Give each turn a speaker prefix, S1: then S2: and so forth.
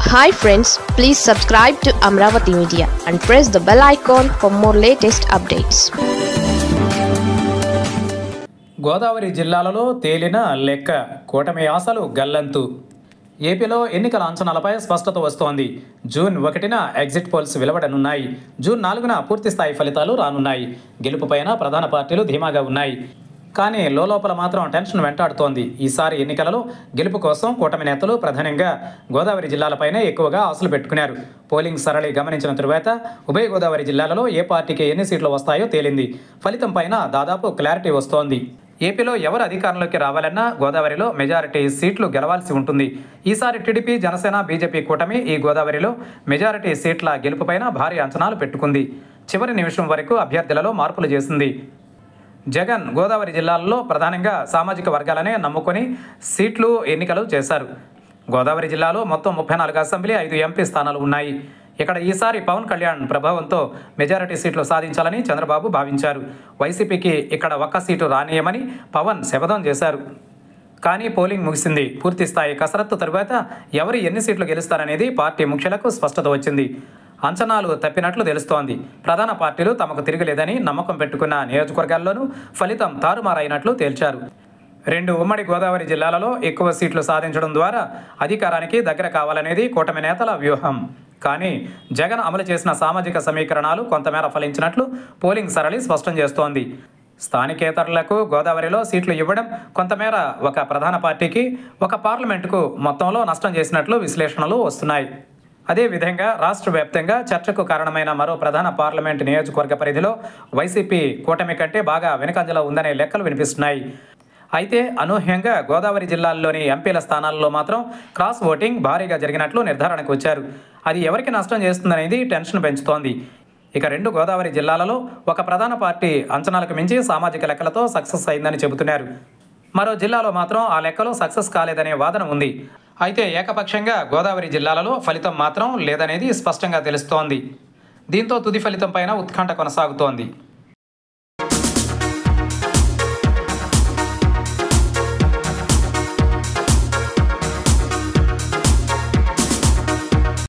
S1: hi friends please subscribe to Amaravati media and press the bell icon for more latest updates
S2: Godavari జిల్లాలలో తేలిన లెక్క కూటమి ఆశలు గల్లంతు ఏపీలో ఎన్నికల అంచనాలపై స్పష్టత వస్తోంది జూన్ ఒకటిన ఎగ్జిట్ పోల్స్ వెలువడనున్నాయి జూన్ నాలుగున పూర్తి స్థాయి ఫలితాలు రానున్నాయి గెలుపుపైన ప్రధాన పార్టీలు ధీమాగా ఉన్నాయి కానీ లోపల మాత్రం టెన్షన్ వెంటాడుతోంది ఈసారి ఎన్నికలలో గెలుపు కోసం కూటమి నేతలు ప్రధానంగా గోదావరి జిల్లాలపైనే ఎక్కువగా ఆశలు పెట్టుకున్నారు పోలింగ్ సరళి గమనించిన తరువాత ఉభయ గోదావరి జిల్లాలలో ఏ పార్టీకి ఎన్ని సీట్లు వస్తాయో తేలింది ఫలితం పైన దాదాపు క్లారిటీ వస్తోంది ఏపీలో ఎవరు అధికారంలోకి రావాలన్నా గోదావరిలో మెజారిటీ సీట్లు గెలవాల్సి ఉంటుంది ఈసారి టీడీపీ జనసేన బీజేపీ కూటమి ఈ గోదావరిలో మెజారిటీ సీట్ల గెలుపుపైన భారీ అంచనాలు పెట్టుకుంది చివరి నిమిషం వరకు అభ్యర్థులలో మార్పులు చేసింది జగన్ గోదావరి జిల్లాల్లో ప్రధానంగా సామాజిక వర్గాలనే నమ్ముకొని సీట్లు ఎన్నికలు చేశారు గోదావరి జిల్లాలో మొత్తం ముప్పై నాలుగు అసెంబ్లీ ఐదు ఎంపీ స్థానాలు ఉన్నాయి ఇక్కడ ఈసారి పవన్ కళ్యాణ్ ప్రభావంతో మెజారిటీ సీట్లు సాధించాలని చంద్రబాబు భావించారు వైసీపీకి ఇక్కడ ఒక్క సీటు రానియమని పవన్ శపథం చేశారు కానీ పోలింగ్ ముగిసింది పూర్తి స్థాయి కసరత్తు తరువాత ఎవరు ఎన్ని సీట్లు గెలుస్తారనేది పార్టీ ముఖ్యులకు స్పష్టత వచ్చింది అంచనాలు తప్పినట్లు తెలుస్తోంది ప్రధాన పార్టీలు తమకు తిరగలేదని నమ్మకం పెట్టుకున్న నియోజకవర్గాల్లోనూ ఫలితం తారుమారైనట్లు తేల్చారు రెండు ఉమ్మడి గోదావరి జిల్లాలలో ఎక్కువ సీట్లు సాధించడం ద్వారా అధికారానికి దగ్గర కావాలనేది కూటమి నేతల వ్యూహం కానీ జగన్ అమలు చేసిన సామాజిక సమీకరణాలు కొంతమేర ఫలించినట్లు పోలింగ్ సరళి స్పష్టం చేస్తోంది స్థానికేతరులకు గోదావరిలో సీట్లు ఇవ్వడం కొంతమేర ఒక ప్రధాన పార్టీకి ఒక పార్లమెంటుకు మొత్తంలో నష్టం చేసినట్లు విశ్లేషణలు వస్తున్నాయి అదేవిధంగా రాష్ట్ర వ్యాప్తంగా చర్చకు కారణమైన మరో ప్రధాన పార్లమెంట్ నియోజకవర్గ పరిధిలో వైసీపీ కూటమి కంటే బాగా వెనుకంజలో ఉందనే లెక్కలు వినిపిస్తున్నాయి అయితే అనూహ్యంగా గోదావరి జిల్లాల్లోని ఎంపీల స్థానాల్లో మాత్రం క్రాస్ ఓటింగ్ భారీగా జరిగినట్లు నిర్ధారణకు వచ్చారు అది ఎవరికి నష్టం చేస్తుందనేది టెన్షన్ పెంచుతోంది ఇక రెండు గోదావరి జిల్లాలలో ఒక ప్రధాన పార్టీ అంచనాలకు మించి సామాజిక లెక్కలతో సక్సెస్ అయిందని చెబుతున్నారు మరో జిల్లాలో మాత్రం ఆ లెక్కలో సక్సెస్ కాలేదనే వాదన ఉంది అయితే ఏకపక్షంగా గోదావరి జిల్లాలలో ఫలితం మాత్రం లేదనేది స్పష్టంగా తెలుస్తోంది దీంతో తుది ఫలితం పైన ఉత్కంఠ కొనసాగుతోంది